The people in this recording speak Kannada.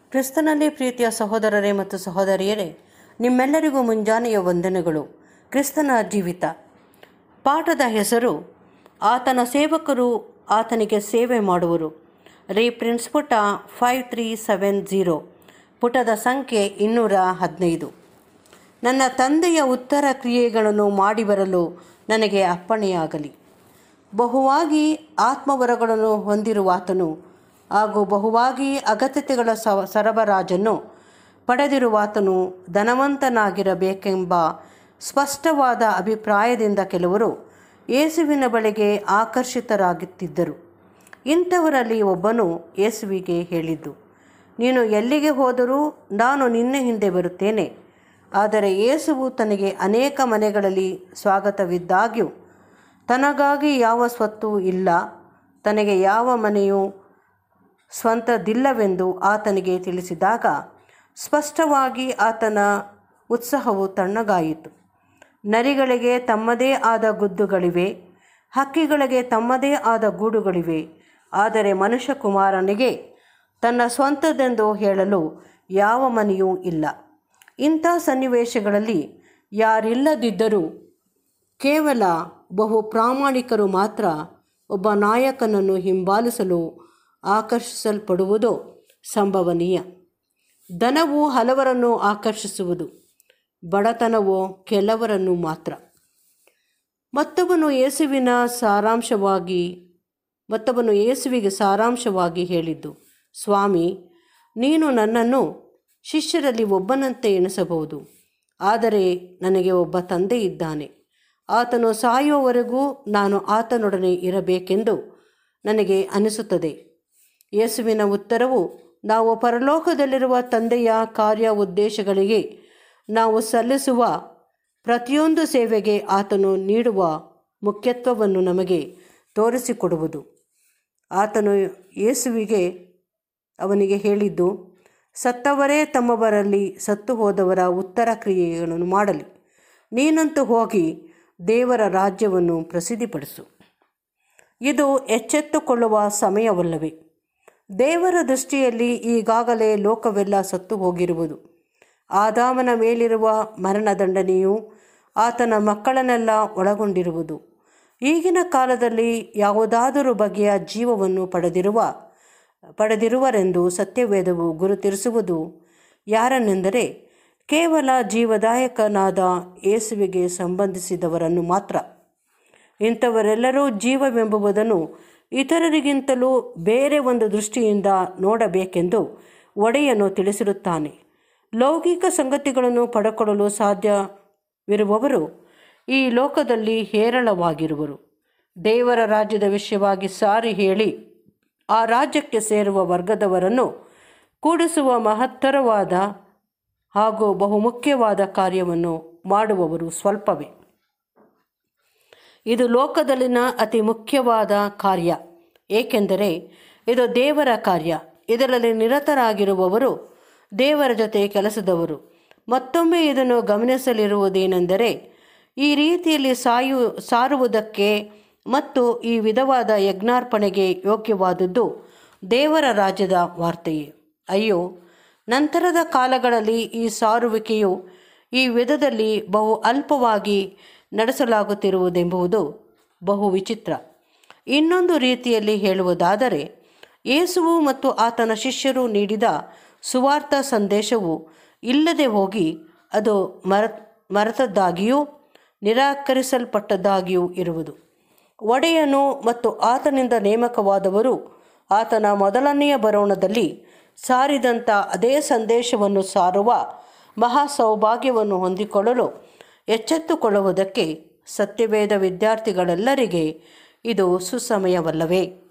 ಕ್ರಿಸ್ತನಲ್ಲಿ ಪ್ರೀತಿಯ ಸಹೋದರರೇ ಮತ್ತು ಸಹೋದರಿಯರೇ ನಿಮ್ಮೆಲ್ಲರಿಗೂ ಮುಂಜಾನೆಯ ವಂದನೆಗಳು ಕ್ರಿಸ್ತನ ಜೀವಿತ ಪಾಠದ ಹೆಸರು ಆತನ ಸೇವಕರು ಆತನಿಗೆ ಸೇವೆ ಮಾಡುವರು ರೀ ಪ್ರಿನ್ಸ್ ಪುಟ ಫೈವ್ ತ್ರೀ ಸೆವೆನ್ ಝೀರೋ ಪುಟದ ಸಂಖ್ಯೆ ಇನ್ನೂರ ಹದಿನೈದು ನನ್ನ ತಂದೆಯ ಉತ್ತರ ಕ್ರಿಯೆಗಳನ್ನು ಮಾಡಿ ಬರಲು ನನಗೆ ಅಪ್ಪಣೆಯಾಗಲಿ ಬಹುವಾಗಿ ಆತ್ಮವರಗಳನ್ನು ಹೊಂದಿರುವಾತನು ಹಾಗೂ ಬಹುವಾಗಿ ಅಗತ್ಯತೆಗಳ ಸ ಸರಬರಾಜನ್ನು ಪಡೆದಿರುವಾತನು ಧನವಂತನಾಗಿರಬೇಕೆಂಬ ಸ್ಪಷ್ಟವಾದ ಅಭಿಪ್ರಾಯದಿಂದ ಕೆಲವರು ಯೇಸುವಿನ ಬಳಿಗೆ ಆಕರ್ಷಿತರಾಗುತ್ತಿದ್ದರು ಇಂಥವರಲ್ಲಿ ಒಬ್ಬನು ಯೇಸುವಿಗೆ ಹೇಳಿದ್ದು ನೀನು ಎಲ್ಲಿಗೆ ಹೋದರೂ ನಾನು ನಿನ್ನ ಹಿಂದೆ ಬರುತ್ತೇನೆ ಆದರೆ ಯೇಸುವು ತನಗೆ ಅನೇಕ ಮನೆಗಳಲ್ಲಿ ಸ್ವಾಗತವಿದ್ದಾಗ್ಯೂ ತನಗಾಗಿ ಯಾವ ಸ್ವತ್ತು ಇಲ್ಲ ತನಗೆ ಯಾವ ಮನೆಯೂ ಸ್ವಂತದಿಲ್ಲವೆಂದು ಆತನಿಗೆ ತಿಳಿಸಿದಾಗ ಸ್ಪಷ್ಟವಾಗಿ ಆತನ ಉತ್ಸಾಹವು ತಣ್ಣಗಾಯಿತು ನರಿಗಳಿಗೆ ತಮ್ಮದೇ ಆದ ಗುದ್ದುಗಳಿವೆ ಹಕ್ಕಿಗಳಿಗೆ ತಮ್ಮದೇ ಆದ ಗೂಡುಗಳಿವೆ ಆದರೆ ಮನುಷ್ಯಕುಮಾರನಿಗೆ ತನ್ನ ಸ್ವಂತದೆಂದು ಹೇಳಲು ಯಾವ ಮನೆಯೂ ಇಲ್ಲ ಇಂಥ ಸನ್ನಿವೇಶಗಳಲ್ಲಿ ಯಾರಿಲ್ಲದಿದ್ದರೂ ಕೇವಲ ಬಹು ಪ್ರಾಮಾಣಿಕರು ಮಾತ್ರ ಒಬ್ಬ ನಾಯಕನನ್ನು ಹಿಂಬಾಲಿಸಲು ಆಕರ್ಷಿಸಲ್ಪಡುವುದೋ ಸಂಭವನೀಯ ಧನವು ಹಲವರನ್ನು ಆಕರ್ಷಿಸುವುದು ಬಡತನವೋ ಕೆಲವರನ್ನು ಮಾತ್ರ ಮತ್ತೊಬ್ಬನು ಯೇಸುವಿನ ಸಾರಾಂಶವಾಗಿ ಮತ್ತೊಬ್ಬನು ಯೇಸುವಿಗೆ ಸಾರಾಂಶವಾಗಿ ಹೇಳಿದ್ದು ಸ್ವಾಮಿ ನೀನು ನನ್ನನ್ನು ಶಿಷ್ಯರಲ್ಲಿ ಒಬ್ಬನಂತೆ ಎಣಿಸಬಹುದು ಆದರೆ ನನಗೆ ಒಬ್ಬ ತಂದೆ ಇದ್ದಾನೆ ಆತನು ಸಾಯುವವರೆಗೂ ನಾನು ಆತನೊಡನೆ ಇರಬೇಕೆಂದು ನನಗೆ ಅನಿಸುತ್ತದೆ ಯೇಸುವಿನ ಉತ್ತರವು ನಾವು ಪರಲೋಕದಲ್ಲಿರುವ ತಂದೆಯ ಕಾರ್ಯ ಉದ್ದೇಶಗಳಿಗೆ ನಾವು ಸಲ್ಲಿಸುವ ಪ್ರತಿಯೊಂದು ಸೇವೆಗೆ ಆತನು ನೀಡುವ ಮುಖ್ಯತ್ವವನ್ನು ನಮಗೆ ತೋರಿಸಿಕೊಡುವುದು ಆತನು ಯೇಸುವಿಗೆ ಅವನಿಗೆ ಹೇಳಿದ್ದು ಸತ್ತವರೇ ತಮ್ಮವರಲ್ಲಿ ಸತ್ತು ಹೋದವರ ಉತ್ತರ ಕ್ರಿಯೆಗಳನ್ನು ಮಾಡಲಿ ನೀನಂತೂ ಹೋಗಿ ದೇವರ ರಾಜ್ಯವನ್ನು ಪ್ರಸಿದ್ಧಿಪಡಿಸು ಇದು ಎಚ್ಚೆತ್ತುಕೊಳ್ಳುವ ಸಮಯವಲ್ಲವೇ ದೇವರ ದೃಷ್ಟಿಯಲ್ಲಿ ಈಗಾಗಲೇ ಲೋಕವೆಲ್ಲ ಸತ್ತು ಹೋಗಿರುವುದು ಆದಾಮನ ಮೇಲಿರುವ ಮರಣದಂಡನೆಯು ಆತನ ಮಕ್ಕಳನ್ನೆಲ್ಲ ಒಳಗೊಂಡಿರುವುದು ಈಗಿನ ಕಾಲದಲ್ಲಿ ಯಾವುದಾದರೂ ಬಗೆಯ ಜೀವವನ್ನು ಪಡೆದಿರುವ ಪಡೆದಿರುವರೆಂದು ಸತ್ಯವೇದವು ಗುರುತಿರಿಸುವುದು ಯಾರನ್ನೆಂದರೆ ಕೇವಲ ಜೀವದಾಯಕನಾದ ಯೇಸುವಿಗೆ ಸಂಬಂಧಿಸಿದವರನ್ನು ಮಾತ್ರ ಇಂಥವರೆಲ್ಲರೂ ಜೀವವೆಂಬುದನ್ನು ಇತರರಿಗಿಂತಲೂ ಬೇರೆ ಒಂದು ದೃಷ್ಟಿಯಿಂದ ನೋಡಬೇಕೆಂದು ಒಡೆಯನು ತಿಳಿಸಿರುತ್ತಾನೆ ಲೌಕಿಕ ಸಂಗತಿಗಳನ್ನು ಪಡೆಕೊಳ್ಳಲು ಸಾಧ್ಯವಿರುವವರು ಈ ಲೋಕದಲ್ಲಿ ಹೇರಳವಾಗಿರುವರು ದೇವರ ರಾಜ್ಯದ ವಿಷಯವಾಗಿ ಸಾರಿ ಹೇಳಿ ಆ ರಾಜ್ಯಕ್ಕೆ ಸೇರುವ ವರ್ಗದವರನ್ನು ಕೂಡಿಸುವ ಮಹತ್ತರವಾದ ಹಾಗೂ ಬಹುಮುಖ್ಯವಾದ ಕಾರ್ಯವನ್ನು ಮಾಡುವವರು ಸ್ವಲ್ಪವೇ ಇದು ಲೋಕದಲ್ಲಿನ ಅತಿ ಮುಖ್ಯವಾದ ಕಾರ್ಯ ಏಕೆಂದರೆ ಇದು ದೇವರ ಕಾರ್ಯ ಇದರಲ್ಲಿ ನಿರತರಾಗಿರುವವರು ದೇವರ ಜೊತೆ ಕೆಲಸದವರು ಮತ್ತೊಮ್ಮೆ ಇದನ್ನು ಗಮನಿಸಲಿರುವುದೇನೆಂದರೆ ಈ ರೀತಿಯಲ್ಲಿ ಸಾಯು ಸಾರುವುದಕ್ಕೆ ಮತ್ತು ಈ ವಿಧವಾದ ಯಜ್ಞಾರ್ಪಣೆಗೆ ಯೋಗ್ಯವಾದದ್ದು ದೇವರ ರಾಜ್ಯದ ವಾರ್ತೆಯೇ ಅಯ್ಯೋ ನಂತರದ ಕಾಲಗಳಲ್ಲಿ ಈ ಸಾರುವಿಕೆಯು ಈ ವಿಧದಲ್ಲಿ ಬಹು ಅಲ್ಪವಾಗಿ ನಡೆಸಲಾಗುತ್ತಿರುವುದೆಂಬುದು ಬಹು ವಿಚಿತ್ರ ಇನ್ನೊಂದು ರೀತಿಯಲ್ಲಿ ಹೇಳುವುದಾದರೆ ಯೇಸುವು ಮತ್ತು ಆತನ ಶಿಷ್ಯರು ನೀಡಿದ ಸುವಾರ್ಥ ಸಂದೇಶವು ಇಲ್ಲದೆ ಹೋಗಿ ಅದು ಮರ ಮರೆತದ್ದಾಗಿಯೂ ನಿರಾಕರಿಸಲ್ಪಟ್ಟದ್ದಾಗಿಯೂ ಇರುವುದು ಒಡೆಯನು ಮತ್ತು ಆತನಿಂದ ನೇಮಕವಾದವರು ಆತನ ಮೊದಲನೆಯ ಬರೋಣದಲ್ಲಿ ಸಾರಿದಂಥ ಅದೇ ಸಂದೇಶವನ್ನು ಸಾರುವ ಮಹಾ ಸೌಭಾಗ್ಯವನ್ನು ಹೊಂದಿಕೊಳ್ಳಲು ಎಚ್ಚೆತ್ತುಕೊಳ್ಳುವುದಕ್ಕೆ ಸತ್ಯವೇದ ವಿದ್ಯಾರ್ಥಿಗಳೆಲ್ಲರಿಗೆ ಇದು ಸುಸಮಯವಲ್ಲವೇ